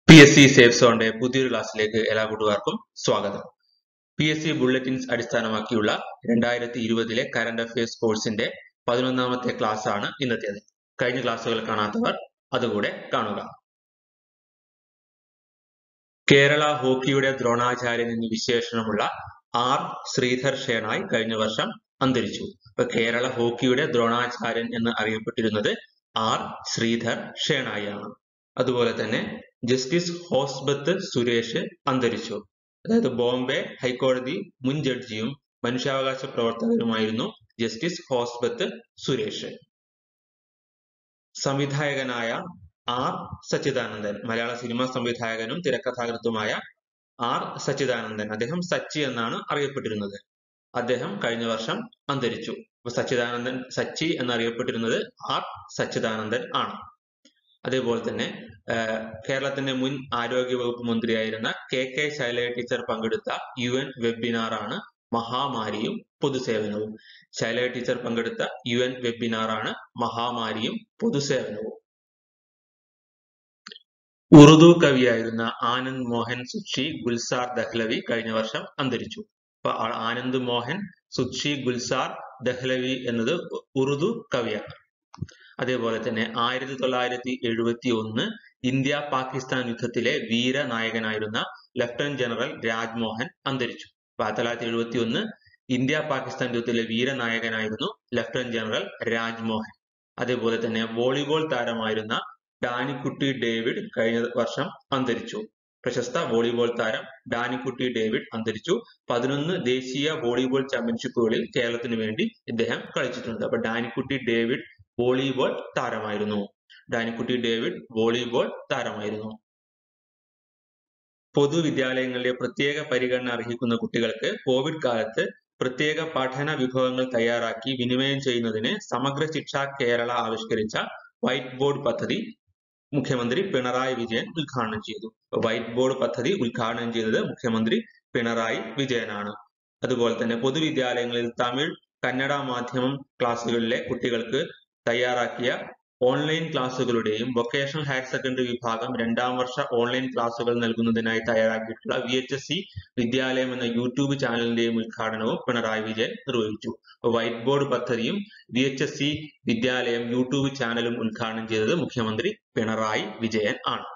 P S C safe സോണിന്റെ പുതിയൊരു ക്ലാസ്സിലേക്ക് എല്ലാ കൂട്ടുകാർക്കും സ്വാഗതം പി എസ് സി ബുള്ളറ്റിൻസ് അടിസ്ഥാനമാക്കിയുള്ള രണ്ടായിരത്തി ഇരുപതിലെ കറന്റ് അഫയേഴ്സ് കോഴ്സിന്റെ പതിനൊന്നാമത്തെ ക്ലാസ് ആണ് ഇന്നത്തേത് കഴിഞ്ഞ ക്ലാസ്സുകൾ കാണാത്തവർ അതുകൂടെ കാണുക കേരള ഹോക്കിയുടെ ദ്രോണാചാര്യൻ എന്ന് വിശേഷണമുള്ള ആർ ശ്രീധർ ഷേണായി കഴിഞ്ഞ വർഷം അന്തരിച്ചു ഇപ്പൊ കേരള ഹോക്കിയുടെ ദ്രോണാചാര്യൻ എന്ന് അറിയപ്പെട്ടിരുന്നത് ആർ ശ്രീധർ ഷേണായിയാണ് അതുപോലെ തന്നെ ജസ്റ്റിസ് ഹോസ്ബത്ത് സുരേഷ് അന്തരിച്ചു അതായത് ബോംബെ ഹൈക്കോടതി മുൻ ജഡ്ജിയും മനുഷ്യാവകാശ പ്രവർത്തകരുമായിരുന്നു ജസ്റ്റിസ് ഹോസ്ബത്ത് സുരേഷ് സംവിധായകനായ ആർ സച്ചിദാനന്ദൻ മലയാള സിനിമാ സംവിധായകനും തിരക്കഥാകൃത്തുമായ ആർ സച്ചിദാനന്ദൻ അദ്ദേഹം സച്ചി എന്നാണ് അറിയപ്പെട്ടിരുന്നത് അദ്ദേഹം കഴിഞ്ഞ വർഷം അന്തരിച്ചു അപ്പൊ സച്ചിദാനന്ദൻ സച്ചി എന്നറിയപ്പെട്ടിരുന്നത് ആർ സച്ചിദാനന്ദൻ ആണ് അതേപോലെ തന്നെ കേരളത്തിന്റെ മുൻ ആരോഗ്യ വകുപ്പ് മന്ത്രിയായിരുന്ന കെ കെ ശൈലജ ടീച്ചർ പങ്കെടുത്ത യു എൻ വെബിനാറാണ് മഹാമാരിയും പൊതുസേവനവും ശൈലജ ടീച്ചർ പങ്കെടുത്ത യു എൻ വെബിനാറാണ് മഹാമാരിയും പൊതുസേവനവും ഉറുദു കവിയായിരുന്ന ആനന്ദ് മോഹൻ സുക്ഷി ഗുൽസാർ ദഹ്ലവി കഴിഞ്ഞ വർഷം അന്തരിച്ചു അപ്പൊ ആനന്ദ് മോഹൻ സുക്ഷി ഗുൽസാർ ദഹ്ലവി എന്നത് ഉറുദു കവിയാണ് അതേപോലെ തന്നെ ആയിരത്തി തൊള്ളായിരത്തി എഴുപത്തി ഒന്ന് ഇന്ത്യ പാകിസ്ഥാൻ യുദ്ധത്തിലെ വീരനായകനായിരുന്ന ലഫ്റ്റനന്റ് ജനറൽ രാജ്മോഹൻ അന്തരിച്ചു ആയിരത്തി തൊള്ളായിരത്തി എഴുപത്തി ഒന്ന് ഇന്ത്യ പാകിസ്ഥാൻ യുദ്ധത്തിലെ വീരനായകനായിരുന്നു ലഫ്റ്റനന്റ് ജനറൽ രാജ്മോഹൻ അതേപോലെ തന്നെ വോളിബോൾ താരമായിരുന്ന ഡാനിക്കുട്ടി ഡേവിഡ് കഴിഞ്ഞ വർഷം അന്തരിച്ചു പ്രശസ്ത വോളിബോൾ താരം ഡാനിക്കുട്ടി ഡേവിഡ് അന്തരിച്ചു പതിനൊന്ന് ദേശീയ വോളിബോൾ ചാമ്പ്യൻഷിപ്പുകളിൽ കേരളത്തിന് വേണ്ടി ഇദ്ദേഹം കളിച്ചിട്ടുണ്ട് അപ്പൊ ഡാനിക്കുട്ടി ഡേവിഡ് വോളിബോൾ താരമായിരുന്നു ഡാനിക്കുട്ടി ഡേവിഡ് വോളിബോൾ താരമായിരുന്നു പൊതുവിദ്യാലയങ്ങളിലെ പ്രത്യേക പരിഗണന അർഹിക്കുന്ന കുട്ടികൾക്ക് കോവിഡ് കാലത്ത് പ്രത്യേക പഠന വിഭവങ്ങൾ തയ്യാറാക്കി വിനിമയം ചെയ്യുന്നതിന് സമഗ്ര ശിക്ഷ കേരള ആവിഷ്കരിച്ച വൈറ്റ് ബോർഡ് പദ്ധതി മുഖ്യമന്ത്രി പിണറായി വിജയൻ ഉദ്ഘാടനം ചെയ്തു വൈറ്റ് ബോർഡ് പദ്ധതി ഉദ്ഘാടനം ചെയ്തത് മുഖ്യമന്ത്രി പിണറായി വിജയനാണ് അതുപോലെ തന്നെ പൊതുവിദ്യാലയങ്ങളിൽ തമിഴ് കന്നഡ മാധ്യമം ക്ലാസ്സുകളിലെ കുട്ടികൾക്ക് തയ്യാറാക്കിയ ഓൺലൈൻ ക്ലാസ്സുകളുടെയും വൊക്കേഷണൽ ഹയർ സെക്കൻഡറി വിഭാഗം രണ്ടാം വർഷ ഓൺലൈൻ ക്ലാസ്സുകൾ നൽകുന്നതിനായി തയ്യാറാക്കിയിട്ടുള്ള വി എച്ച് എസ് സി വിദ്യാലയം എന്ന യൂട്യൂബ് ചാനലിന്റെയും ഉദ്ഘാടനവും പിണറായി വിജയൻ നിർവഹിച്ചു വൈറ്റ് ബോർഡ് പദ്ധതിയും വി എച്ച് എസ് സി വിദ്യാലയം യൂട്യൂബ് ചാനലും ഉദ്ഘാടനം ചെയ്തത് മുഖ്യമന്ത്രി പിണറായി വിജയൻ ആണ്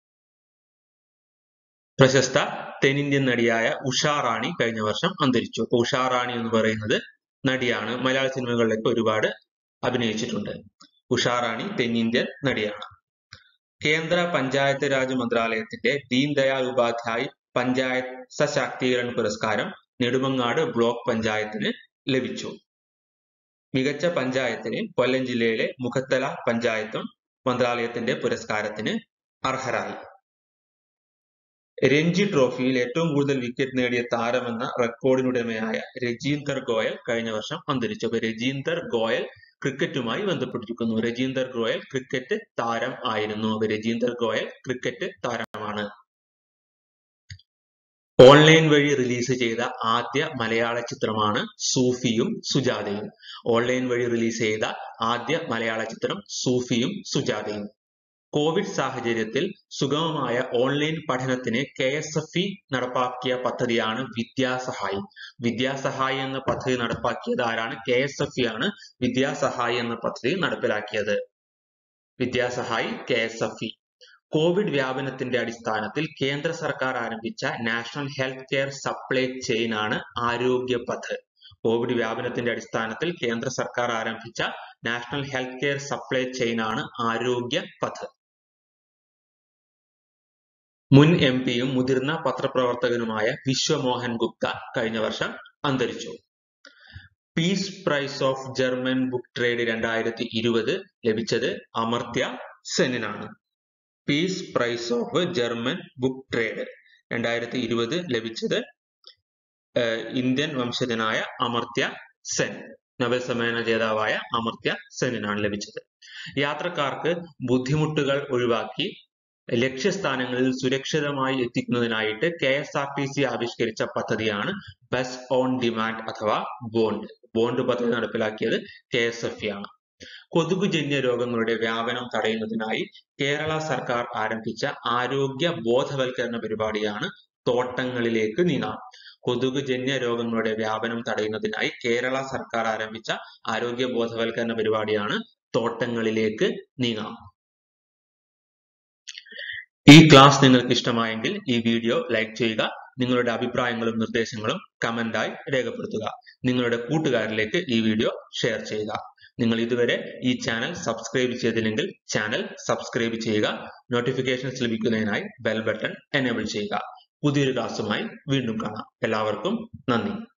പ്രശസ്ത തെന്നിന്ത്യൻ നടിയായ ഉഷാറാണി കഴിഞ്ഞ വർഷം അന്തരിച്ചു അപ്പൊ ഉഷാറാണി എന്ന് പറയുന്നത് നടിയാണ് മലയാള സിനിമകളിലൊക്കെ ഒരുപാട് അഭിനയിച്ചിട്ടുണ്ട് ഉഷാറാണി തെന്നിന്ത്യൻ നടിയാണ് കേന്ദ്ര പഞ്ചായത്ത് രാജ് മന്ത്രാലയത്തിന്റെ ദീൻ ദയാൽ ഉപാധ്യായ് പഞ്ചായത്ത് സശാക്തീകരൺ പുരസ്കാരം നെടുമങ്ങാട് ബ്ലോക്ക് പഞ്ചായത്തിന് ലഭിച്ചു മികച്ച പഞ്ചായത്തിന് കൊല്ലം ജില്ലയിലെ മുഖത്തല പഞ്ചായത്തും മന്ത്രാലയത്തിന്റെ പുരസ്കാരത്തിന് അർഹരായി രഞ്ജി ട്രോഫിയിൽ ഏറ്റവും കൂടുതൽ വിക്കറ്റ് നേടിയ താരമെന്ന റെക്കോർഡിനുടമയായ രജീന്ദർ ഗോയൽ കഴിഞ്ഞ വർഷം അന്തരിച്ചു അപ്പൊ രജീന്ദർ ഗോയൽ ക്രിക്കറ്റുമായി ബന്ധപ്പെട്ടിരിക്കുന്നു രജീന്ദർ ഗോയൽ ക്രിക്കറ്റ് താരം ആയിരുന്നു അപ്പൊ രജീന്ദർ ഗോയൽ ക്രിക്കറ്റ് താരമാണ് ഓൺലൈൻ വഴി റിലീസ് ചെയ്ത ആദ്യ മലയാള ചിത്രമാണ് സൂഫിയും സുജാതയും ഓൺലൈൻ വഴി റിലീസ് ചെയ്ത ആദ്യ മലയാള ചിത്രം സൂഫിയും സുജാതയും കോവിഡ് സാഹചര്യത്തിൽ സുഗമമായ ഓൺലൈൻ പഠനത്തിന് കെ എസ് എഫ് ഇ നടപ്പാക്കിയ പദ്ധതിയാണ് വിദ്യാസഹായി വിദ്യാസഹായി എന്ന പദ്ധതി നടപ്പാക്കിയത് ആരാണ് കെ എസ് എഫ് ഇ ആണ് വിദ്യാസഹായി എന്ന പദ്ധതി നടപ്പിലാക്കിയത് Vidyasahayi K S F E Covid വ്യാപനത്തിന്റെ അടിസ്ഥാനത്തിൽ കേന്ദ്ര സർക്കാർ ആരംഭിച്ച national health care supply chain ആണ് ആരോഗ്യ പഥ് കോവിഡ് വ്യാപനത്തിന്റെ അടിസ്ഥാനത്തിൽ കേന്ദ്ര സർക്കാർ ആരംഭിച്ച national health care supply chain ആണ് ആരോഗ്യ പഥ് മുൻ എം പിയും മുതിർന്ന പത്രപ്രവർത്തകനുമായ വിശ്വമോഹൻ ഗുപ്ത കഴിഞ്ഞ വർഷം അന്തരിച്ചു peace prize of German book trade രണ്ടായിരത്തി ഇരുപത് ലഭിച്ചത് അമർത്യ സെന്നിനാണ് peace prize of German book trade രണ്ടായിരത്തി ഇരുപത് ലഭിച്ചത് ഇന്ത്യൻ വംശജനായ അമർത്യ സെൻ നൊബൽ സമ്മാന ജേതാവായ അമർത്യ സെന്നിനാണ് ലഭിച്ചത് യാത്രക്കാർക്ക് ബുദ്ധിമുട്ടുകൾ ഒഴിവാക്കി ലക്ഷ്യസ്ഥാനങ്ങളിൽ സുരക്ഷിതമായി എത്തിക്കുന്നതിനായിട്ട് K S R T C ആവിഷ്കരിച്ച പദ്ധതിയാണ് ബസ് ഓൺ ഡിമാൻഡ് അഥവാ ബോണ്ട് ബോണ്ട് പദ്ധതി നടപ്പിലാക്കിയത് കെ എസ് എഫ് ആണ് കൊതുകുജന്യ രോഗങ്ങളുടെ വ്യാപനം തടയുന്നതിനായി കേരള സർക്കാർ ആരംഭിച്ച ആരോഗ്യ ബോധവൽക്കരണ പരിപാടിയാണ് തോട്ടങ്ങളിലേക്ക് നീങ്ങാം കൊതുകുജന്യ രോഗങ്ങളുടെ വ്യാപനം തടയുന്നതിനായി കേരള സർക്കാർ ആരംഭിച്ച ആരോഗ്യ ബോധവൽക്കരണ പരിപാടിയാണ് തോട്ടങ്ങളിലേക്ക് നീങ്ങാം ഈ ക്ലാസ് നിങ്ങൾക്ക് ഇഷ്ടമായെങ്കിൽ ഈ വീഡിയോ ലൈക്ക് ചെയ്യുക നിങ്ങളുടെ അഭിപ്രായങ്ങളും നിർദ്ദേശങ്ങളും കമന്റായി രേഖപ്പെടുത്തുക നിങ്ങളുടെ കൂട്ടുകാരിലേക്ക് ഈ വീഡിയോ ഷെയർ ചെയ്യുക നിങ്ങൾ ഇതുവരെ ഈ ചാനൽ സബ്സ്ക്രൈബ് ചെയ്തില്ലെങ്കിൽ ചാനൽ സബ്സ്ക്രൈബ് ചെയ്യുക നോട്ടിഫിക്കേഷൻസ് ലഭിക്കുന്നതിനായി ബെൽ ബട്ടൺ എനേബിൾ ചെയ്യുക പുതിയൊരു ക്ലാസ്സുമായി വീണ്ടും കാണാം എല്ലാവർക്കും നന്ദി